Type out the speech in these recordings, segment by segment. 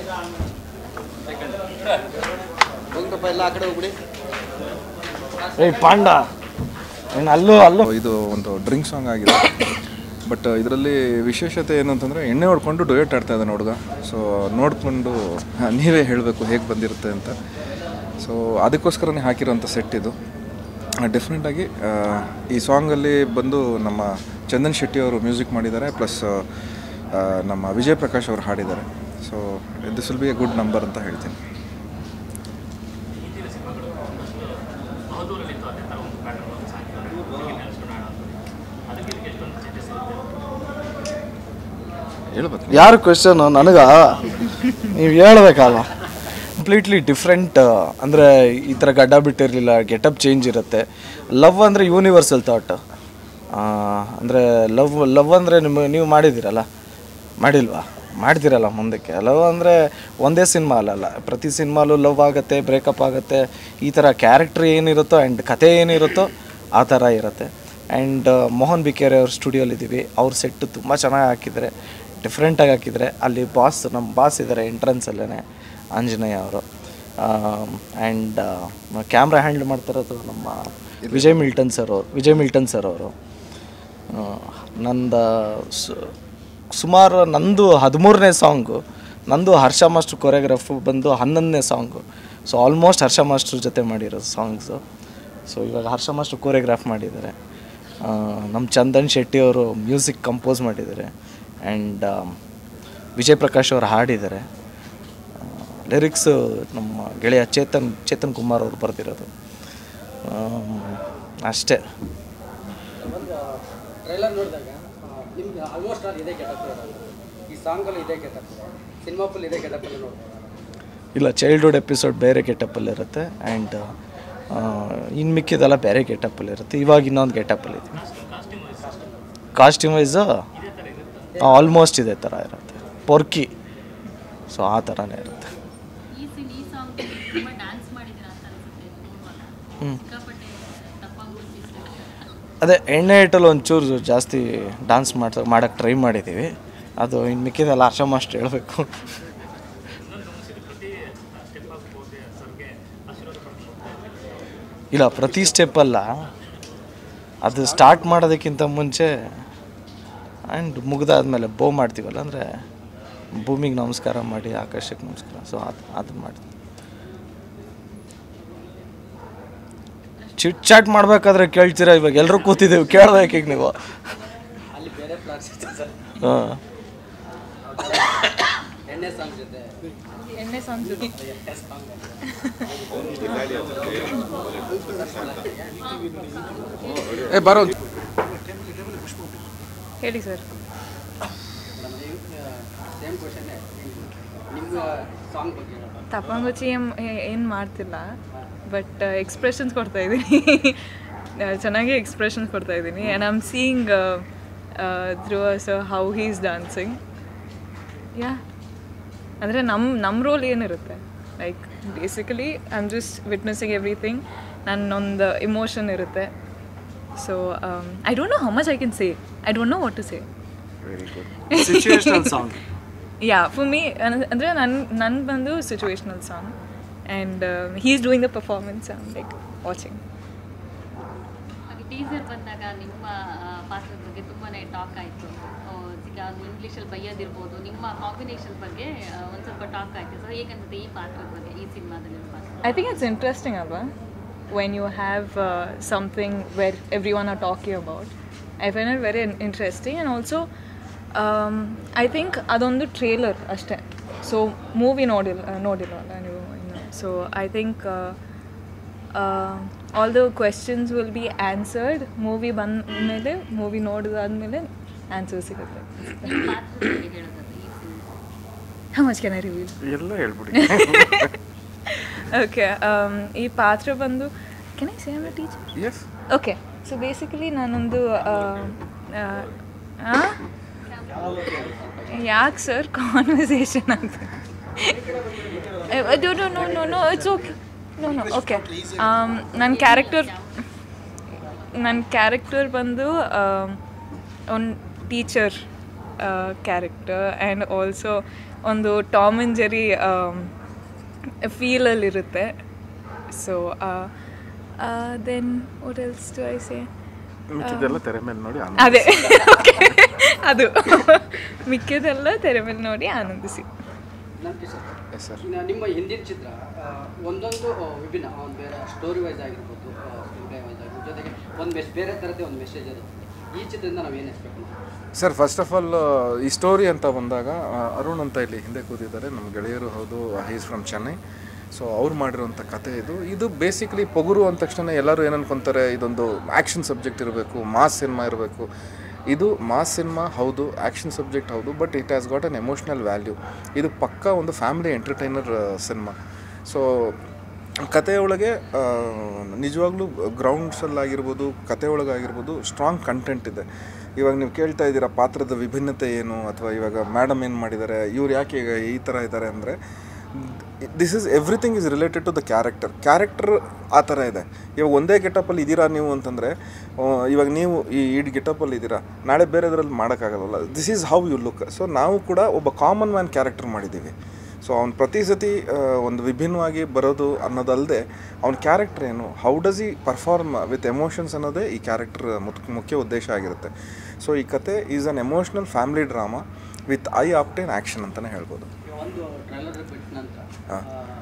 ಹೋಗ್ರಪ್ಪ ಎಲ್ಲ ಆ ಕಡೆ ಹೋಗ್ಬಿಡಿ ಏಯ್ ಪಾಂಡ ಏನು ಅಲ್ಲೂ ಅಲ್ಲೂ ಇದು ಒಂದು ಡ್ರಿಂಕ್ ಸಾಂಗ್ ಆಗಿದೆ ಬಟ್ ಇದರಲ್ಲಿ ವಿಶೇಷತೆ ಏನು ಅಂತಂದರೆ ಎಣ್ಣೆ ಹೊಡ್ಕೊಂಡು ಡೊಯೆಟ್ ಆಡ್ತಾ ಇದ್ದಾನೆ ಹುಡುಗ ಸೊ ನೋಡಿಕೊಂಡು ನೀವೇ ಹೇಳಬೇಕು ಹೇಗೆ ಬಂದಿರುತ್ತೆ ಅಂತ ಸೊ ಅದಕ್ಕೋಸ್ಕರನೇ ಹಾಕಿರೋಂಥ ಸೆಟ್ ಇದು ಡೆಫಿನೆಟಾಗಿ ಈ ಸಾಂಗಲ್ಲಿ ಬಂದು ನಮ್ಮ ಚಂದನ್ ಶೆಟ್ಟಿ ಅವರು ಮ್ಯೂಸಿಕ್ ಮಾಡಿದ್ದಾರೆ ಪ್ಲಸ್ ನಮ್ಮ ವಿಜಯ್ ಪ್ರಕಾಶ್ ಅವರು ಹಾಡಿದ್ದಾರೆ so this will be a good number ಅಂತ ಹೇಳ್ತೀನಿ ಹೇಳ್ಬೇಕು ಯಾರು ಕ್ವೆಶನ್ ನನಗ ನೀವು ಹೇಳ್ಬೇಕಲ್ಲ ಕಂಪ್ಲೀಟ್ಲಿ ಡಿಫ್ರೆಂಟ್ ಅಂದರೆ ಈ ಥರ ಗಡ್ಡ ಬಿಟ್ಟಿರಲಿಲ್ಲ ಗೆಟಪ್ ಚೇಂಜ್ ಇರುತ್ತೆ ಲವ್ ಅಂದರೆ ಯೂನಿವರ್ಸಲ್ ಥಾಟ್ ಅಂದರೆ ಲವ್ ಲವ್ ಅಂದರೆ ನಿಮ್ಮ ನೀವು ಮಾಡಿದ್ದೀರಲ್ಲ ಮಾಡಿಲ್ವಾ ಮಾಡ್ತೀರಲ್ಲ ಮುಂದಕ್ಕೆ ಲವ್ ಅಂದರೆ ಒಂದೇ ಸಿನಿಮಾ ಅಲ್ಲಲ್ಲ ಪ್ರತಿ ಸಿನಿಮಾಲು ಲವ್ ಆಗುತ್ತೆ ಬ್ರೇಕಪ್ ಆಗುತ್ತೆ ಈ ಥರ ಕ್ಯಾರೆಕ್ಟ್ರ್ ಏನಿರುತ್ತೋ ಆ್ಯಂಡ್ ಕತೆ ಏನಿರುತ್ತೋ ಆ ಥರ ಇರುತ್ತೆ ಆ್ಯಂಡ್ ಮೋಹನ್ ಬಿಕೆರೆ ಅವ್ರ ಸ್ಟುಡಿಯೋಲಿದ್ದೀವಿ ಅವ್ರ ಸೆಟ್ ತುಂಬ ಚೆನ್ನಾಗಿ ಹಾಕಿದ್ದಾರೆ ಡಿಫ್ರೆಂಟಾಗಿ ಹಾಕಿದ್ದಾರೆ ಅಲ್ಲಿ ಬಾಸ್ ನಮ್ಮ ಬಾಸ್ ಇದ್ದಾರೆ ಎಂಟ್ರೆನ್ಸಲ್ಲೇ ಆಂಜನೇಯ ಅವರು ಆ್ಯಂಡ್ ಕ್ಯಾಮ್ರಾ ಹ್ಯಾಂಡಲ್ ಮಾಡ್ತಿರೋದು ನಮ್ಮ ವಿಜಯ್ ಮಿಲ್ಟನ್ ಸರ್ ಅವರು ವಿಜಯ್ ಮಿಲ್ಟನ್ ಸರ್ ಅವರು ನಂದು ಸುಮಾರು ನಂದು ಹದಿಮೂರನೇ ಸಾಂಗು ನಂದು ಹರ್ಷ ಮಾಸ್ಟ್ರ್ ಕೊರಿಯೋಗ್ರಾಫ್ ಬಂದು ಹನ್ನೊಂದನೇ song so almost Harsha master ಜೊತೆ ಮಾಡಿರೋ ಸಾಂಗ್ಸು ಸೊ ಇವಾಗ ಹರ್ಷ ಮಾಸ್ಟ್ರ್ ಕೊರಿಯೋಗ್ರಾಫ್ ಮಾಡಿದ್ದಾರೆ ಆ, ನಮ್ಮ ಚಂದನ್ ಶೆಟ್ಟಿ ಅವರು ಮ್ಯೂಸಿಕ್ ಕಂಪೋಸ್ ಮಾಡಿದ್ದಾರೆ ಆ್ಯಂಡ್ ವಿಜಯ್ ಪ್ರಕಾಶ್ ಅವರು ಹಾಡಿದ್ದಾರೆ ಲಿರಿಕ್ಸು ನಮ್ಮ ಗೆಳೆಯ ಚೇತನ್ ಚೇತನ್ ಕುಮಾರ್ ಅವರು ಬರೆದಿರೋದು ಅಷ್ಟೇ ಟ್ರೈಲರ್ ನೋಡಿದಾಗ ನಿಮ್ಗೆ ಆಲ್ಮೋಸ್ಟ್ ಆಲ್ ಇದೇ ಗೆಟಪ್ ಈ ಸಾಂಗಲ್ಲಿ ಇದೇ ಗೆಟಪ್ ಸಿನಿಮಾ ಫುಲ್ ಇದೇ ಗೆಟಪಲ್ಲಿ ನೋಡ್ಬೋದು ಇಲ್ಲ ಚೈಲ್ಡ್ಹುಡ್ ಎಪಿಸೋಡ್ ಬೇರೆ ಗೆಟಪ್ಪಲ್ಲಿರುತ್ತೆ ಆ್ಯಂಡ್ ಇನ್ನು ಮಿಕ್ಕಿದೆಲ್ಲ ಬೇರೆ ಗೆಟಪ್ಪಲ್ಲಿರುತ್ತೆ ಇವಾಗ ಇನ್ನೊಂದು ಗೆಟಪ್ಪಲ್ಲಿದೆ ಕಾಸ್ಟ್ಯೂಮ್ ವೈಸು ಆಲ್ಮೋಸ್ಟ್ ಇದೇ ಥರ ಇರುತ್ತೆ ಪೊರ್ಕಿ ಸೊ ಆ ಥರನೇ ಇರುತ್ತೆ ಈ ಸಿನ್ ಈ ಸಾಂಗ್ ತುಂಬ ಡ್ಯಾನ್ಸ್ ಮಾಡಿದ್ದೀರಾ ಅಂತ ಅನ್ಸುತ್ತೆ ನೋಡುವಾಗ ಸಿಕ್ಕಾಪಟ್ಟೆ ತಪ್ಪಾಗಿ ಅದೇ ಎಣ್ಣೆ ಹಿಟ್ಟಲ್ಲಿ ಒಂಚೂರು ಜಾಸ್ತಿ ಡಾನ್ಸ್ ಮಾಡ್ತಾ ಮಾಡೋಕ್ಕೆ ಟ್ರೈ ಮಾಡಿದ್ದೀವಿ ಅದು ಇನ್ನು ಮಿಕ್ಕಿದೆಲ್ಲ ಹರ್ಷ ಮಾಸ್ಟರ್ ಹೇಳಬೇಕು ಇಲ್ಲ ಪ್ರತಿ ಸ್ಟೆಪ್ಪಲ್ಲ ಅದು ಸ್ಟಾರ್ಟ್ ಮಾಡೋದಕ್ಕಿಂತ ಮುಂಚೆ ಆ್ಯಂಡ್ ಮುಗ್ದಾದ್ಮೇಲೆ ಬೋ ಮಾಡ್ತೀವಲ್ಲ ಅಂದರೆ ಭೂಮಿಗೆ ನಮಸ್ಕಾರ ಮಾಡಿ ಆಕಾಶಕ್ಕೆ ನಮಸ್ಕಾರ ಸೊ ಅದು ಅದನ್ನ ಮಾಡ್ತೀವಿ ಚಿಟ್ ಚಾಟ್ ಮಾಡ್ಬೇಕಾದ್ರೆ ಕೇಳ್ತೀರಾ ಇವಾಗ ಎಲ್ಲರೂ ಕೂತಿದ್ದೀವಿ ಕೇಳ್ಬೇಕೀಗ ನೀವು ಅಲ್ಲಿ ಬೇರೆ ಪ್ಲಾಟ್ಸ್ ಇದೆ ಸರ್ ಹಾಂ ಎಣ್ಣೆ ಸಾಂಗ್ ಜೊತೆ ಎಣ್ಣೆ ಸಾಂಗ್ ಏ ಬರೋ ಹೇಳಿ ಸರ್ ಸೇಮ್ ಕ್ವಶನ್ನೇ ನಿಮ್ಮ ಸಾಂಗ್ ಬಗ್ಗೆ ಹೇಳೋಣ. ತಪ್ಪಂಗುಚ್ಚಿ ಏನು ಏನು ಮಾಡ್ತಿಲ್ಲ ಬಟ್ ಎಕ್ಸ್ಪ್ರೆಷನ್ಸ್ ಕೊಡ್ತಾ ಇದ್ದೀನಿ ಚೆನ್ನಾಗಿ ಎಕ್ಸ್ಪ್ರೆಷನ್ಸ್ ಕೊಡ್ತಾ ಇದ್ದೀನಿ and I am seeing through us how he is dancing yeah ಅಂದರೆ ನಮ್ಮ ನಮ್ಮ ರೋಲ್ ಏನಿರುತ್ತೆ like basically I am just witnessing everything ನನ್ನೊಂದು ಇಮೋಷನ್ ಇರುತ್ತೆ so I don't know how much I can say I don't know what to say situational song yeah for me ಅಂದರೆ ನನ್ನ ನನ್ಗೆ ಬಂದು situational song and he is doing the performance I'm like watching ಹಾಗೆ teaser ಬಂದಾಗ ನಿಮ್ಮ ಆ, ಪಾತ್ರದ ಬಗ್ಗೆ ತುಂಬಾ ಟಾಕ್ ಆಯಿತು ಈಗ ಇಂಗ್ಲೀಷಲ್ಲಿ ಬೈಯೋದಿರ್ಬೋದು ನಿಮ್ಮ ಕಾಂಬಿನೇಷನ್ ಬಗ್ಗೆ ಆ, ಒಂದು ಸ್ವಲ್ಪ ಟಾಕ್ ಆಯಿತು ಸೊ ಹೇಗನ್ಸುತ್ತೆ ಈ ಪಾತ್ರದ ಬಗ್ಗೆ ಈ ಸಿನಿಮಾದಲ್ಲಿ ಪಾತ್ರ I think it's interesting, Alva, when you have uh, something where everyone are talking about. I find it very in- interesting, and also, um, I think ಅದೊಂದು ಟ್ರೇಲರ್ ಅಷ್ಟೇ ಸೊ ಮೂವಿ ನೋಡಿಲ್ಲ ನೋಡಿಲ್ಲವಲ್ಲ ನೀವು ಇನ್ನು so I think all the questions will be answered movie ಬಂದ ಮೇಲೆ movie ನೋಡಿದಾದ್ಮೇಲೆ answer ಸಿಗುತ್ತೆ ಈ ಪಾತ್ರದ ಬಗ್ಗೆ ಹೇಳೋದಾದ್ರೆ ಈ cinema how much can I reveal ಎಲ್ಲ ಹೇಳ್ಬಿಡಿ ಓಕೆ ಈ ಪಾತ್ರ ಬಂದು can I same teacher yes okay so basically ನಾನೊಂದು ಯಾಕೆ ಸರ್ ಕಾನ್ವರ್ಸೇಷನ್ ಆಗ್ತದೆ ಅದು no no no no it's okay no no okay ನನ್ನ ಕ್ಯಾರೆಕ್ಟರ್ ನನ್ನ ಕ್ಯಾರೆಕ್ಟರ್ ಬಂದು ಒಂದು ಟೀಚರ್ ಕ್ಯಾರೆಕ್ಟರ್ ಆ್ಯಂಡ್ ಆಲ್ಸೋ ಒಂದು ಟಾಮ್ ಆ್ಯಂಡ್ ಜೆರಿ ಫೀಲಲ್ಲಿರುತ್ತೆ so then what else to I say ಮಿಕ್ಕಿದೆಲ್ಲ ತೆರೆ ಮೇಲೆ ನೋಡಿ ಅದೇ ಓಕೆ ಅದು ಮಿಕ್ಕಿದೆಲ್ಲ ತೆರೆ ಮೇಲೆ ನೋಡಿ ಆನಂದಿಸಿ ನಂಬಿಕೆ ಸರ್ ಎಸ್ ಸರ್ ಇನ್ನು ನಿಮ್ಮ ಹಿಂದಿನ ಚಿತ್ರ ಆ, ಒಂದೊಂದು ಆ, ವಿಭಿನ್ನ ಒಂದು ಬೇರೆ ಸ್ಟೋರಿ ವೈಸ್ ಆಗಿರ್ಬೋದು ಸ್ಕ್ರೀನ್ ಪ್ಲೇ ವೈಸ್ ಆಗಿರ್ಬೋದು ಜೊತೆಗೆ ಒಂದು ಮೆಸ್ ಬೇರೆ ಥರದ್ದೇ ಒಂದು ಮೆಸೇಜ್ ಇರುತ್ತೆ ಈ ಚಿತ್ರದಿಂದ ನಾವು ಏನು ಎಕ್ಸ್ಪೆಕ್ಟ್ ಮಾಡ್ತೀವಿ ಸರ್ ಫಸ್ಟ್ ಆಫ್ ಆಲ್ ಈ ಸ್ಟೋರಿ ಅಂತ ಬಂದಾಗ ಆ, ಅರುಣ್ ಅಂತ ಇಲ್ಲಿ ಹಿಂದೆ ಕೂತಿದ್ದಾರೆ ನಮ್ಮ ಗೆಳೆಯರು ಹೌದು ಈಸ್ ಫ್ರಮ್ ಚೆನ್ನೈ ಸೊ ಅವ್ರು ಮಾಡಿರೋಂಥ ಕತೆ ಇದು ಇದು ಬೇಸಿಕಲಿ ಪೊಗುರು ಅಂದ ತಕ್ಷಣ ಎಲ್ಲರೂ ಏನು ಅನ್ಕೊಂತಾರೆ ಇದೊಂದು ಆ್ಯಕ್ಷನ್ ಸಬ್ಜೆಕ್ಟ್ ಇರಬೇಕು ಮಾಸ್ ಸಿನಿಮಾ ಇರಬೇಕು ಇದು ಮಾಸ್ ಸಿನಿಮಾ ಹೌದು ಆ್ಯಕ್ಷನ್ ಸಬ್ಜೆಕ್ಟ್ ಹೌದು but it has got an emotional value ಇದು ಪಕ್ಕಾ ಒಂದು ಫ್ಯಾಮಿಲಿ ಎಂಟರ್ಟೈನರ್ ಸಿನಿಮಾ ಸೊ ಕಥೆಯೊಳಗೆ ಆ, ನಿಜವಾಗ್ಲೂ ಗ್ರೌಂಡ್ಸಲ್ಲಾಗಿರ್ಬೋದು ಕತೆ ಒಳಗಾಗಿರ್ಬೋದು ಸ್ಟ್ರಾಂಗ್ ಕಂಟೆಂಟ್ ಇದೆ ಇವಾಗ ನೀವು ಕೇಳ್ತಾ ಇದ್ದೀರಾ ಪಾತ್ರದ ವಿಭಿನ್ನತೆ ಏನು ಅಥವಾ ಇವಾಗ ಮೇಡಮ್ ಏನು ಮಾಡಿದ್ದಾರೆ ಇವ್ರು ಯಾಕೆ ಈಗ ಈ ಥರ ಇದ್ದಾರೆ ಅಂದರೆ this is everything is related to the character character ಆ ಥರ ಇದೆ ಇವಾಗ ಒಂದೇ ಗೆಟಪಲ್ಲಿ ಇದ್ದೀರಾ ನೀವು ಅಂತಂದರೆ ಇವಾಗ ನೀವು ಈ ಈಡ್ ಗೆಟಪಲ್ಲಿ ಇದ್ದೀರಾ ನಾಳೆ ಬೇರೆದ್ರಲ್ಲಿ ಮಾಡೋಕ್ಕಾಗಲ್ಲ this is how you look so ನಾವು ಕೂಡ ಒಬ್ಬ ಕಾಮನ್ ಮ್ಯಾನ್ ಕ್ಯಾರೆಕ್ಟರ್ ಮಾಡಿದ್ದೀವಿ ಸೊ ಅವ್ನು ಪ್ರತಿ ಸತಿ ಆ, ಒಂದು ವಿಭಿನ್ನವಾಗಿ ಬರೋದು ಅನ್ನೋದಲ್ಲದೆ ಅವ್ನ ಕ್ಯಾರೆಕ್ಟರ್ ಏನು how does he perform with emotions ಅನ್ನೋದೇ ಈ ಕ್ಯಾರೆಕ್ಟರ್ ಮುಖ್ಯ ಉದ್ದೇಶ ಆಗಿರುತ್ತೆ ಸೊ ಈ ಕತೆ is an emotional family drama with ಐ ಆಪ್ಟೇನ್ ಆ್ಯಕ್ಷನ್ ಅಂತಲೇ ಹೇಳ್ಬೋದು ಈಗ ಒಂದು ಟ್ರೈಲರ್ ಬಿಟ್ಟ ನಂತರ ಆ,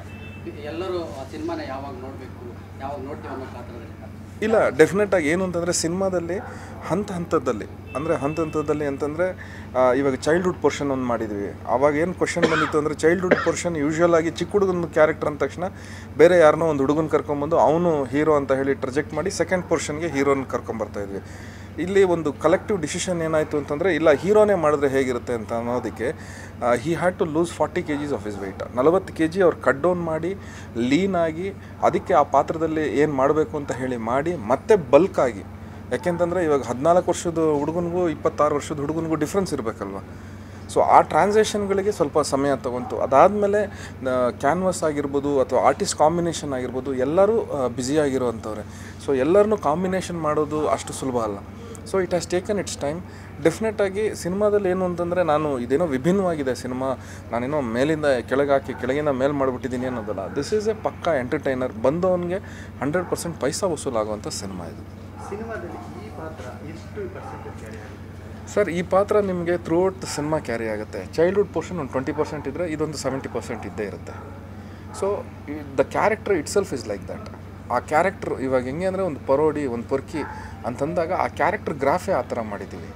ಎಲ್ಲರೂ ಆ ಸಿನಿಮಾನ ಯಾವಾಗ ನೋಡಬೇಕು ಯಾವಾಗ ನೋಡ್ತೀವಿ ಅನ್ನೋ ಕಾತರದಲ್ಲಿ ಇಲ್ಲ ಡೆಫಿನೆಟಾಗಿ ಏನು ಅಂತಂದರೆ ಸಿನಿಮಾದಲ್ಲಿ ಹಂತ ಹಂತದಲ್ಲಿ ಅಂದರೆ ಹಂತ ಹಂತದಲ್ಲಿ ಅಂತಂದರೆ ಇವಾಗ ಚೈಲ್ಡ್ಹುಡ್ ಪೋರ್ಷನ್ ಒಂದು ಮಾಡಿದ್ವಿ ಆವಾಗ ಏನು ಕ್ವಶನ್ ಬಂದಿತ್ತು ಅಂದರೆ ಚೈಲ್ಡ್ಹುಡ್ ಪೋರ್ಷನ್ ಯೂಶ್ವಲ್ ಆಗಿ ಚಿಕ್ಕ ಹುಡುಗನ ಕ್ಯಾರೆಕ್ಟರ್ ಅಂದ ತಕ್ಷಣ ಬೇರೆ ಯಾರನ್ನೋ ಒಂದು ಹುಡುಗನ ಕರ್ಕೊಂಬಂದು ಅವನು ಹೀರೋ ಅಂತ ಹೇಳಿ ಟ್ರಜೆಕ್ಟ್ ಮಾಡಿ ಸೆಕೆಂಡ್ ಪೋರ್ಷನ್ಗೆ ಹೀರೋನ ಕರ್ಕೊಂಬರ್ತಾ ಇದ್ವಿ ಇಲ್ಲಿ ಒಂದು ಕಲೆಕ್ಟಿವ್ ಡಿಸಿಷನ್ ಏನಾಯಿತು ಅಂತಂದರೆ ಇಲ್ಲ ಹೀರೋನೇ ಮಾಡಿದ್ರೆ ಹೇಗಿರುತ್ತೆ ಅಂತ ಅನ್ನೋದಕ್ಕೆ he had to lose forty K Gs of his weight ನಲವತ್ತು ಕೆ ಜಿ ಅವ್ರು ಕಟ್ ಡೌನ್ ಮಾಡಿ ಲೀನ್ ಆಗಿ ಅದಕ್ಕೆ ಆ ಪಾತ್ರದಲ್ಲಿ ಏನು ಮಾಡಬೇಕು ಅಂತ ಹೇಳಿ ಮಾಡಿ ಮತ್ತೆ ಬಲ್ಕ್ ಆಗಿ ಯಾಕೆಂತಂದರೆ ಇವಾಗ ಹದಿನಾಲ್ಕು ವರ್ಷದ ಹುಡುಗನಿಗೂ ಇಪ್ಪತ್ತಾರು ವರ್ಷದ ಹುಡುಗನಿಗೂ ಡಿಫ್ರೆನ್ಸ್ ಇರಬೇಕಲ್ವ ಸೊ ಆ ಟ್ರಾನ್ಸಾಕ್ಷನ್ಗಳಿಗೆ ಸ್ವಲ್ಪ ಸಮಯ ತಗೊಂತು ಅದಾದಮೇಲೆ ಕ್ಯಾನ್ವಸ್ ಆಗಿರ್ಬೋದು ಅಥವಾ ಆರ್ಟಿಸ್ಟ್ ಕಾಂಬಿನೇಷನ್ ಆಗಿರ್ಬೋದು ಎಲ್ಲರೂ ಬ್ಯುಸಿಯಾಗಿರುವಂಥವ್ರೆ ಸೊ ಎಲ್ಲರನ್ನೂ ಕಾಂಬಿನೇಷನ್ ಮಾಡೋದು ಅಷ್ಟು ಸುಲಭ ಅಲ್ಲ so it has taken its time ಡೆಫಿನೆಟಾಗಿ ಸಿನಿಮಾದಲ್ಲಿ ಏನು ಅಂತಂದರೆ ನಾನು ಇದೇನೋ ವಿಭಿನ್ನವಾಗಿದೆ ಸಿನಿಮಾ ನಾನೇನೋ ಮೇಲಿಂದ ಕೆಳಗೆ ಹಾಕಿ ಕೆಳಗಿಂದ ಮೇಲೆ ಮಾಡಿಬಿಟ್ಟಿದ್ದೀನಿ ಅನ್ನೋದಲ್ಲ ದಿಸ್ ಈಸ್ ಎ ಪಕ್ಕಾ ಎಂಟರ್ಟೈನರ್ ಬಂದವನಿಗೆ ಹಂಡ್ರೆಡ್ ಪರ್ಸೆಂಟ್ ಪೈಸಾ ವಸೂಲಾಗುವಂಥ ಸಿನಿಮಾ ಇದು ಸಿನಿಮಾದಲ್ಲಿ ಈ ಪಾತ್ರ ಎಷ್ಟು ಪರ್ಸೆಂಟೇಜ್ ಕ್ಯಾರಿ ಆಗುತ್ತೆ ಸರ್ ಈ ಪಾತ್ರ ನಿಮಗೆ ಥ್ರೂ ಔಟ್ ಸಿನಿಮಾ ಕ್ಯಾರಿ ಆಗುತ್ತೆ ಚೈಲ್ಡ್ಹುಡ್ ಪೋರ್ಷನ್ ಒಂದು ಟ್ವೆಂಟಿ ಪರ್ಸೆಂಟ್ ಇದ್ದರೆ ಇದೊಂದು ಸೆವೆಂಟಿ ಪರ್ಸೆಂಟ್ ಇದ್ದೇ ಇರುತ್ತೆ so the character itself is like that ಆ ಕ್ಯಾರೆಕ್ಟರ್ ಇವಾಗ ಹೆಂಗೆ ಅಂದರೆ ಒಂದು ಪರೋಡಿ ಒಂದು ಪೊರ್ಕಿ ಅಂತಂದಾಗ ಆ ಕ್ಯಾರೆಕ್ಟರ್ ಗ್ರಾಫೇ ಆ ಥರ ಮಾಡಿದ್ದೀವಿ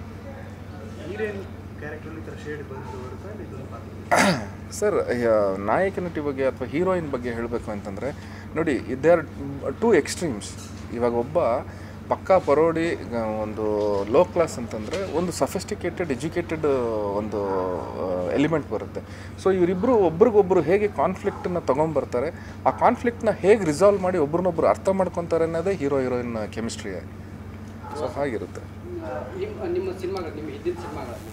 ಹೀರೋಯಿನ್ ಕ್ಯಾರೆಕ್ಟ್ರಲ್ಲಿ ಈ ಥರ ಶೇಡ್ ಬಂದು ಬರುತ್ತಾ ಇಲ್ಲ ಇದೊಂದು ಪಾತ್ರ ಸರ್ ನಾಯಕ ನಟಿ ಬಗ್ಗೆ ಅಥವಾ ಹೀರೋಯಿನ್ ಬಗ್ಗೆ ಹೇಳಬೇಕು ಅಂತಂದರೆ ನೋಡಿ ದೇ ಆರ್ ಟೂ ಎಕ್ಸ್ಟ್ರೀಮ್ಸ್ ಇವಾಗ ಒಬ್ಬ ಪಕ್ಕಾ ಪರೋಡಿ ಆ, ಒಂದು ಲೋ ಕ್ಲಾಸ್ ಅಂತಂದರೆ ಒಂದು ಸಫಿಸ್ಟಿಕೇಟೆಡ್ ಎಜುಕೇಟೆಡ್ ಒಂದು ಎಲಿಮೆಂಟ್ ಬರುತ್ತೆ ಸೊ ಇವರಿಬ್ಬರು ಒಬ್ರಿಗೊಬ್ರು ಹೇಗೆ ಕಾನ್ಫ್ಲಿಕ್ಟನ್ನ ತೊಗೊಂಬರ್ತಾರೆ ಆ ಕಾನ್ಫ್ಲಿಕ್ಟ್ನ ಹೇಗೆ ರಿಸಾಲ್ವ್ ಮಾಡಿ ಒಬ್ರನ್ನೊಬ್ರು ಅರ್ಥ ಮಾಡ್ಕೊತಾರೆ ಅನ್ನೋದೇ ಹೀರೋ ಹೀರೋಯಿನ್ ಕೆಮಿಸ್ಟ್ರಿ ಸೊ ಹಾಗಿರುತ್ತೆ ನಿಮ್ಮ ನಿಮ್ಮ ಸಿನಿಮಾಗಳು ನಿಮ್ಮ ಹಿಂದಿನ ಸಿನಿಮಾಗಳಲ್ಲಿ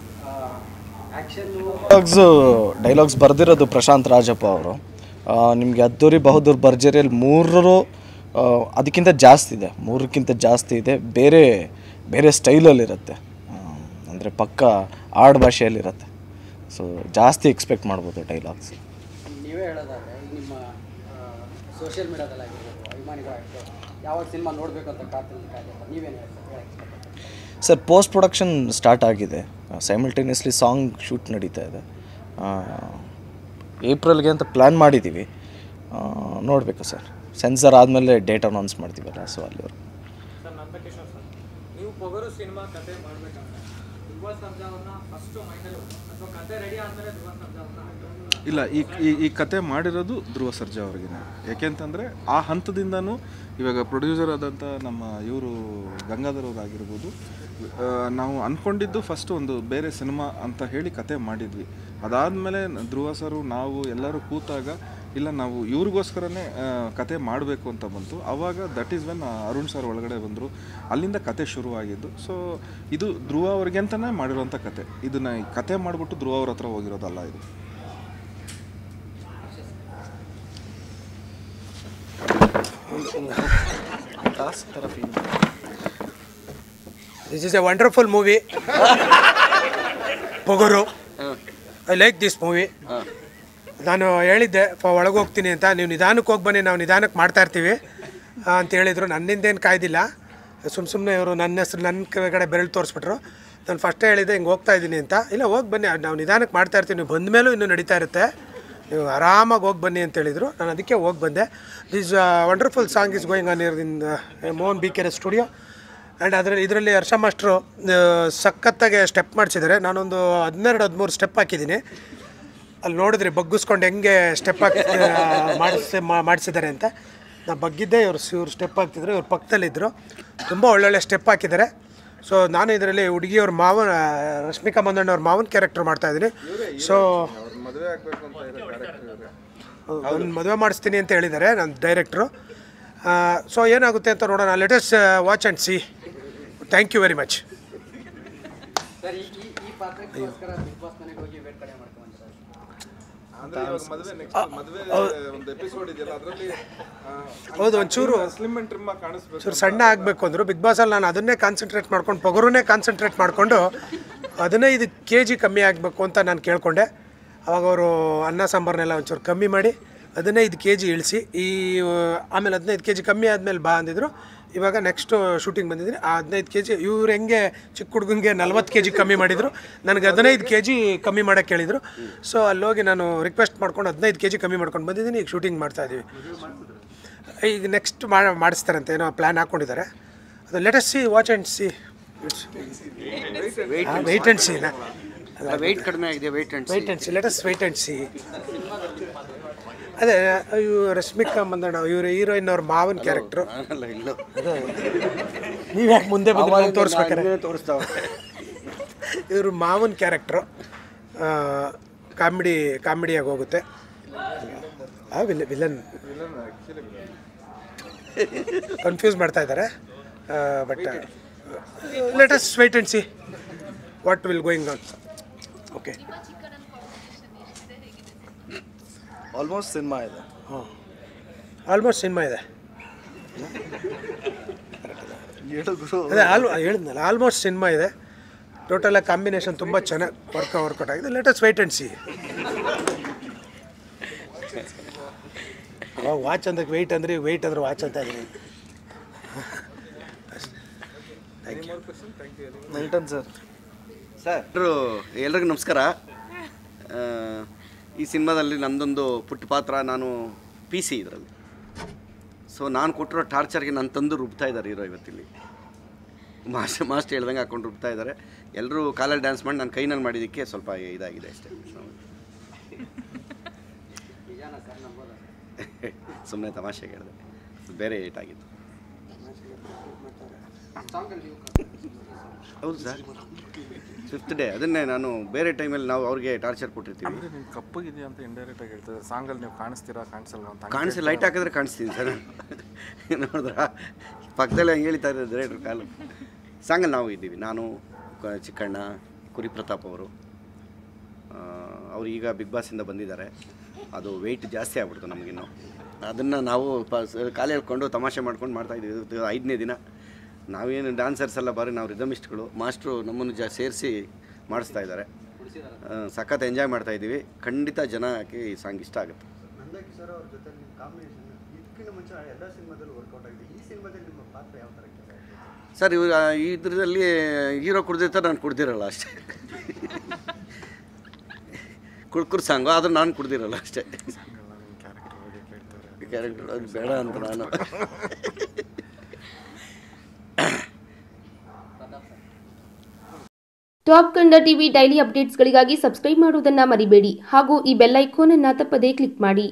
ಆ್ಯಕ್ಷನ್ನು ಡೈಲಾಗ್ಸು ಡೈಲಾಗ್ಸ್ ಬರೆದಿರೋದು ಪ್ರಶಾಂತ್ ರಾಜಪ್ಪ ಅವರು ನಿಮಗೆ ಅದ್ದೂರಿ ಬಹದ್ದೂರ್ ಭರ್ಜರಿಯಲ್ಲಿ ಮೂರರು ಆ, ಅದಕ್ಕಿಂತ ಜಾಸ್ತಿ ಇದೆ ಮೂರಕ್ಕಿಂತ ಜಾಸ್ತಿ ಇದೆ ಬೇರೆ ಬೇರೆ ಸ್ಟೈಲಲ್ಲಿರುತ್ತೆ ಅಂದರೆ ಪಕ್ಕ ಆಡ್ ಭಾಷೆಯಲ್ಲಿರುತ್ತೆ ಸೊ ಜಾಸ್ತಿ ಎಕ್ಸ್ಪೆಕ್ಟ್ ಮಾಡ್ಬೋದು ಡೈಲಾಗ್ಸ್ ನೀವೇ ಹೇಳೋದಾದ್ರೆ ಈ ನಿಮ್ಮ ಸೋಷಿಯಲ್ ಮೀಡಿಯಾದಲ್ಲಿ ಆಗಿರ್ಬೋದು ಅಭಿಮಾನಿಗಳಾಗಿರ್ಬೋದು ಯಾವಾಗ ಸಿನಿಮಾ ನೋಡಬೇಕು ಅಂತ ಕಾತಿರ್ಲಿ ಕಾದಿರ್ತಾರೆ ನೀವೇನು ಹೇಳ್ತಾರೆ ಸರ್ ಪೋಸ್ಟ್ ಪ್ರೊಡಕ್ಷನ್ ಸ್ಟಾರ್ಟ್ ಆಗಿದೆ ಸೈಮಲ್ಟೇನಿಯಸ್ಲಿ ಸಾಂಗ್ ಶೂಟ್ ನಡೀತಾ ಇದೆ ಏಪ್ರಿಲ್ಗೆ ಅಂತ ಪ್ಲ್ಯಾನ್ ಮಾಡಿದ್ದೀವಿ ನೋಡಬೇಕು ಸರ್ ಸೆನ್ಸರ್ ಆದಮೇಲೆ ಡೇಟ್ ಅನೌನ್ಸ್ ಮಾಡ್ತೀವಲ್ಲ ಸೊ ಅಲ್ಲಿವರೆಗೂ ಸರ್ ನಂದಕಿಶೋರ್ ಸರ್ ನೀವು ಪೊಗರು ಸಿನಿಮಾ ಕತೆ ಮಾಡ್ಬೇಕಂದ್ರೆ ಧ್ರುವ ಸರ್ಜಾ ಅವ್ರನ್ನ ಫಸ್ಟು ಮೈಂಡಲ್ಲಿ ಅಥವಾ ಕತೆ ರೆಡಿ ಆದಮೇಲೆ ಧ್ರುವ ಸರ್ಜಾ ಅವ್ರನ್ನ ಇಲ್ಲ ಈ ಈ ಈ ಕತೆ ಮಾಡಿರೋದು ಧ್ರುವ ಸರ್ಜಾ ಅವ್ರಿಗೆ ಯಾಕೆಂತಂದರೆ ಆ ಹಂತದಿಂದನೂ ಇವಾಗ ಪ್ರೊಡ್ಯೂಸರ್ ಆದಂಥ ನಮ್ಮ ಇವರು ಗಂಗಾಧರ್ ಅವ್ರು ಆಗಿರ್ಬೋದು ಆ, ನಾವು ಅಂದ್ಕೊಂಡಿದ್ದು ಫಸ್ಟ್ ಒಂದು ಬೇರೆ ಸಿನಿಮಾ ಅಂತ ಹೇಳಿ ಕತೆ ಮಾಡಿದ್ವಿ ಅದಾದಮೇಲೆ ಧ್ರುವ ಸರು ನಾವು ಎಲ್ಲರೂ ಕೂತಾಗ ಇಲ್ಲ ನಾವು ಇವ್ರಿಗೋಸ್ಕರನೇ ಆ, ಕತೆ ಮಾಡಬೇಕು ಅಂತ ಬಂತು ಆವಾಗ that is when Arun sir ಒಳಗಡೆ ಬಂದರು ಅಲ್ಲಿಂದ ಕತೆ ಶುರುವಾಗಿದ್ದು ಸೊ ಇದು ಧ್ರುವ ಅವ್ರಿಗೆ ಅಂತಲೇ ಮಾಡಿರೋಂಥ ಕತೆ ಇದನ್ನ ಈ ಕತೆ ಮಾಡಿಬಿಟ್ಟು ಧ್ರುವ ಅವ್ರ ಹತ್ರ ಹೋಗಿರೋದಲ್ಲ ಇದು This is a wonderful movie. Pogoro. I like this movie. ನಾನು ಹೇಳಿದ್ದೆ ಒಳಗೆ ಹೋಗ್ತೀನಿ ಅಂತ ನೀವು ನಿಧಾನಕ್ಕೆ ಹೋಗಿ ಬನ್ನಿ ನಾವು ನಿಧಾನಕ್ಕೆ ಮಾಡ್ತಾ ಇರ್ತೀವಿ ಆ, ಅಂತ ಹೇಳಿದರು ನನ್ನಿಂದೇನು ಕಾಯ್ದಿಲ್ಲ ಸುಮ್ಮ ಸುಮ್ಮನೆ ಇವರು ನನ್ನ ಹೆಸ್ರು ನನ್ನ ಕಡೆ ಬೆರಳು ತೋರಿಸ್ಬಿಟ್ರು ನಾನು ಫಸ್ಟೇ ಹೇಳಿದ್ದೆ ಹಿಂಗೆ ಹೋಗ್ತಾ ಇದ್ದೀನಿ ಅಂತ ಇಲ್ಲ ಹೋಗಿ ಬನ್ನಿ ನಾವು ನಿಧಾನಕ್ಕೆ ಮಾಡ್ತಾ ಇರ್ತೀವಿ ನೀವು ಬಂದ ಮೇಲೂ ಇನ್ನೂ ನಡೀತಾ ಇರುತ್ತೆ ನೀವು ಆರಾಮಾಗಿ ಹೋಗಿ ಬನ್ನಿ ಅಂತ ಹೇಳಿದರು ನಾನು ಅದಕ್ಕೆ ಹೋಗಿ ಬಂದೆ this wonderful song is going on ಇರ್ in Mohan B Kere studio and ಅದರಲ್ಲಿ ಇದರಲ್ಲಿ ಹರ್ಷ ಮಾಸ್ಟ್ರು ಆ, ಸಖತ್ತಾಗೆ ಸ್ಟೆಪ್ ಮಾಡಿಸಿದ್ದಾರೆ ನಾನೊಂದು ಹದಿನೆರಡು ಹದಿಮೂರು ಸ್ಟೆಪ್ ಹಾಕಿದ್ದೀನಿ ಅಲ್ಲಿ ನೋಡಿದ್ರಿ ಬಗ್ಗಿಸ್ಕೊಂಡು ಹೆಂಗೆ ಸ್ಟೆಪ್ ಹಾಕಿ ಮಾಡಿಸಿ ಮಾಡಿಸಿದ್ದಾರೆ ಅಂತ ನಾ ಬಗ್ಗಿದ್ದೆ ಇವರು ಇವ್ರು ಸ್ಟೆಪ್ ಹಾಕ್ತಿದ್ರು ಇವ್ರು ಪಕ್ಕದಲ್ಲಿದ್ದರು ತುಂಬ ಒಳ್ಳೊಳ್ಳೆ ಸ್ಟೆಪ್ ಹಾಕಿದ್ದಾರೆ ಸೊ ನಾನು ಇದರಲ್ಲಿ ಹುಡುಗಿಯವ್ರ ಮಾವನ ರಶ್ಮಿಕಾ ಮಂದಣ್ಣವ್ರ ಮಾವನ ಕ್ಯಾರೆಕ್ಟರ್ ಮಾಡ್ತಾ ಇದ್ದೀನಿ ಸೊ ಮದುವೆ ಆಗಬೇಕು ಅಂತ ಇರೋ ಕ್ಯಾರೆಕ್ಟರ್ ಇವ್ರೆ ನನ್ನ ಮದುವೆ ಮಾಡಿಸ್ತೀನಿ ಅಂತ ಹೇಳಿದ್ದಾರೆ ನನ್ನ ಡೈರೆಕ್ಟ್ರು ಸೊ ಏನಾಗುತ್ತೆ ಅಂತ ನೋಡೋಣ let's watch and see thank you very much sir ಈ ಈ ಈ ಪಾತ್ರಕ್ಕೋಸ್ಕರ ಬಿಗ್ ಬಾಸ್ ಮನೆಗೆ ಹೋಗಿ ವೇಟ್ ಕಡಿಮೆ ಮಾಡ್ಕೊಂಡ್ರೆ ಅಂದ್ರೆ ಇವಾಗ ಮದುವೆ ನೆಕ್ಸ್ಟ್ ಮದುವೆ ಒಂದು ಎಪಿಸೋಡ್ ಇದೆಯಲ್ಲ ಅದರಲ್ಲಿ ಹೌದು ಒಂಚೂರು ಸ್ಲಿಮ್ ಅಂಡ್ ಟ್ರಿಮ್ ಆಗಿ ಕಾಣಿಸ್ಬೇಕು ಚೂರು ಸಣ್ಣ ಆಗಬೇಕು ಅಂದರು ಬಿಗ್ ಬಾಸಲ್ಲಿ ನಾನು ಅದನ್ನೇ ಕಾನ್ಸಂಟ್ರೇಟ್ ಮಾಡ್ಕೊಂಡು ಪೊಗರುನೇ ಕಾನ್ಸಂಟ್ರೇಟ್ ಮಾಡಿಕೊಂಡು ಹದಿನೈದು ಕೆ ಜಿ ಕಮ್ಮಿ ಆಗಬೇಕು ಅಂತ ನಾನು ಕೇಳಿಕೊಂಡೆ ಅವಾಗ ಅವರು ಅನ್ನ ಸಾಂಬಾರನ್ನೆಲ್ಲ ಒಂಚೂರು ಕಮ್ಮಿ ಮಾಡಿ ಹದಿನೈದು ಕೆ ಜಿ ಇಳಿಸಿ ಈ ಆಮೇಲೆ ಹದಿನೈದು ಕೆ ಜಿ ಕಮ್ಮಿ ಆದಮೇಲೆ ಬಾ ಅಂದಿದ್ರು ಇವಾಗ ನೆಕ್ಸ್ಟು ಶೂಟಿಂಗ್ ಬಂದಿದ್ದೀನಿ ಆ ಹದಿನೈದು ಕೆ ಜಿ ಇವ್ರು ಹೆಂಗೆ ಚಿಕ್ಕ ಹುಡುಗಂಗೆ ನಲ್ವತ್ತು ಕೆ ಜಿ ಕಮ್ಮಿ ಮಾಡಿದರು ನನಗೆ ಹದಿನೈದು ಕೆ ಜಿ ಕಮ್ಮಿ ಮಾಡೋಕ್ಕೆ ಹೇಳಿದರು ಸೊ ಅಲ್ಲೋಗಿ ನಾನು ರಿಕ್ವೆಸ್ಟ್ ಮಾಡ್ಕೊಂಡು ಹದಿನೈದು ಕೆ ಜಿ ಕಮ್ಮಿ ಮಾಡ್ಕೊಂಡು ಬಂದಿದ್ದೀನಿ ಈಗ ಶೂಟಿಂಗ್ ಮಾಡ್ತಾಯಿದ್ದೀವಿ ಈಗ ನೆಕ್ಸ್ಟ್ ಮಾಡಿಸ್ತಾರಂತೆ ಏನೋ ಪ್ಲ್ಯಾನ್ ಹಾಕ್ಕೊಂಡಿದ್ದಾರೆ ಅದು let's see watch and see wait and see weight ಕಡಿಮೆ ಆಗಿದೆ weight and wait and see let's wait and see ಅದೇ ಇವು ರಶ್ಮಿಕಾ ಮಂದಣ್ಣ ಇವರು ಹೀರೋಯಿನ್ ಅವ್ರ ಮಾವನ ಕ್ಯಾರೆಕ್ಟ್ರು ಅಲ್ಲ ಇಲ್ಲ ನೀವು ಯಾಕೆ ಮುಂದೆ ಬಂದು ತೋರಿಸ್ಬೇಕಾರೆ ತೋರಿಸ್ತಾವ ಇವರು ಮಾವನ ಕ್ಯಾರೆಕ್ಟ್ರು ಕಾಮಿಡಿ ಕಾಮಿಡಿಯಾಗಿ ಹೋಗುತ್ತೆ ಆ ವಿಲ್ ವಿಲನ್ ಕನ್ಫ್ಯೂಸ್ ಮಾಡ್ತಾ ಇದ್ದಾರೆ but let's wait and see what will going on okay almost cinema ಇದೆ ಹಾಂ ಆಲ್ಮೋಸ್ಟ್ ಸಿನಿಮಾ ಇದೆ ಹೇಳು ಗುರು ಅದೇ ಆಲ್ ಹೇಳಿದ್ನಲ್ಲ ಆಲ್ಮೋಸ್ಟ್ ಸಿನಿಮಾ ಇದೆ ಟೋಟಲ್ ಕಾಂಬಿನೇಷನ್ ತುಂಬ ಚೆನ್ನಾಗಿ ವರ್ಕ್ ವರ್ಕೌಟ್ ಆಗಿದೆ ಲೆಟಸ್ ವೆಯ್ಟ್ ಆ್ಯಂಡ್ ಸಿ ಅವಾಗ ವಾಚ್ ಅಂದಕ್ಕೆ ವೆಯ್ಟ್ ಅಂದರೆ ವೆಯ್ಟ್ ಅಂದ್ರೆ ವಾಚ್ ಅಂತ ಇದ್ದೀನಿ ಮಿಲ್ಟನ್ ಸರ್ ಸರ್ ಎಲ್ರಿಗೂ ನಮಸ್ಕಾರ ಆ, ಈ ಸಿನಿಮಾದಲ್ಲಿ ನಮ್ಮದೊಂದು ಪುಟ್ಟ ಪಾತ್ರ ನಾನು ಪಿ ಸಿ ಇದರಲ್ಲಿ ಸೊ ನಾನು ಕೊಟ್ಟಿರೋ ಟಾರ್ಚರ್ಗೆ ನನ್ನ ತಂದು ರುಬ್ತಾ ಇದ್ದಾರೆ ಹೀರೋ ಇವತ್ತಿಲ್ಲಿ ಮಾಸ್ಟರ್ ಮಾಸ್ಟರ್ ಹೇಳ್ದಂಗೆ ಹಾಕೊಂಡು ರುಬ್ತಾ ಇದ್ದಾರೆ ಎಲ್ಲರೂ ಕಾಲಲ್ಲಿ ಡ್ಯಾನ್ಸ್ ಮಾಡಿ ನಾನು ಕೈನಲ್ಲಿ ಮಾಡಿದ್ದಕ್ಕೆ ಸ್ವಲ್ಪ ಇದಾಗಿದೆ ಅಷ್ಟೇ ಸುಮ್ಮನೆ ತಮಾಷೆಗೆ ಹೇಳಿದೆ ಬೇರೆ ಏಟ್ ಆಗಿತ್ತು ಹೌದು ಸರ್ ಫಿಫ್ತ್ ಡೇ ಅದನ್ನೇ ನಾನು ಬೇರೆ ಟೈಮಲ್ಲಿ ನಾವು ಅವ್ರಿಗೆ ಟಾರ್ಚರ್ ಕೊಟ್ಟಿರ್ತೀವಿ ಅಂದ್ರೆ ನೀವು ಕಪ್ಪಗಿದೆಯಾ ಅಂತ ಇಂಡೈರೆಕ್ಟ್ ಆಗಿ ಹೇಳ್ತಾರೆ ಸಾಂಗಲ್ಲಿ ನೀವು ಕಾಣಿಸ್ತೀರಾ ಕಾಣಿಸಲ್ಲ ಅಂತ ಕಾಣಿಸಿ ಲೈಟ್ ಹಾಕಿದ್ರೆ ಕಾಣಿಸ್ತೀನಿ ಸರ್ ನೋಡಿದ್ರಾ ಪಕ್ಕದಲ್ಲೇ ಹಂಗೆ ಹೇಳ್ತಾ ಇದ್ದಾರೆ ಡೈರೆಕ್ಟ್ರ್ ಕಾಲು ಸಾಂಗಲ್ಲಿ ನಾವು ಇದ್ದೀವಿ ನಾನು ಕ- ಚಿಕ್ಕಣ್ಣ ಕುರಿ ಪ್ರತಾಪ್ ಅವರು ಆ, ಅವ್ರು ಈಗ ಬಿಗ್ ಬಾಸಿಂದ ಬಂದಿದ್ದಾರೆ ಅದು ವೆಯ್ಟ್ ಜಾಸ್ತಿ ಆಗ್ಬಿಡ್ತು ನಮಗಿನ್ನು ಅದನ್ನು ನಾವು ಪ ಸ- ಕಾಲು ಹೇಳ್ಕೊಂಡು ತಮಾಷೆ ಮಾಡ್ಕೊಂಡು ಮಾಡ್ತಾಯಿದ್ದೀವಿ ಇದು ಐದನೇ ದಿನ ನಾವೇನು ಡಾನ್ಸರ್ಸ್ ಎಲ್ಲ ಬಾರಿ ನಾವು ರಿದಮಿಸ್ಟ್ಗಳು ಮಾಸ್ಟ್ರು ನಮ್ಮನ್ನು ಜಾ ಸೇರಿಸಿ ಮಾಡಿಸ್ತಾ ಇದ್ದಾರೆ ಆ, ಸಖತ್ ಎಂಜಾಯ್ ಮಾಡ್ತಾ ಇದ್ದೀವಿ ಖಂಡಿತ ಜನಕ್ಕೆ ಈ ಸಾಂಗ್ ಇಷ್ಟ ಆಗುತ್ತೆ ನಂದಾಕಿ ಸರ್ ಅವ್ರ ಜೊತೆ ನಿಮ್ಮ ಕಾಂಬಿನೇಷನ್ ಇದಕ್ಕಿಂತ ಮುಂಚೆ ಎಲ್ಲ ಸಿನಿಮಾದಲ್ಲೂ ವರ್ಕೌಟ್ ಆಗಿದೆ ಈ ಸಿನಿಮಾದಲ್ಲಿ ನಿಮ್ಮ ಪಾತ್ರ ಯಾವ ಥರ ಕೆಲಸ ಆಗಿದೆ ಸರ್ ಇವಾಗ ಇದರಲ್ಲಿ ಹೀರೋ ಕುಡ್ದಿರ್ತಾರೆ ನಾನು ಕುಡ್ದಿರಲ್ಲ ಅಷ್ಟೇ ಕುಡ್ಕುರ್ ಸಾಂಗು ಆದ್ರೆ ನಾನು ಕುಡ್ದಿರಲ್ಲ ಅಷ್ಟೇ ಕ್ಯಾರೆಕ್ಟರ್ ಅದು ಬೇಡ ಅಂತ ನಾನು ಟಾಪ್ ಕನ್ನಡ ಟಿವಿ ಡೈಲಿ ಅಪ್ಡೇಟ್ಸ್ಗಳಿಗಾಗಿ ಸಬ್ಸ್ಕ್ರೈಬ್ ಮಾಡುವುದನ್ನು ಮರಿಬೇಡಿ ಹಾಗೂ ಈ ಬೆಲ್ ಐಕಾನ್ ಅನ್ನು ತಪ್ಪದೇ ಕ್ಲಿಕ್ ಮಾಡಿ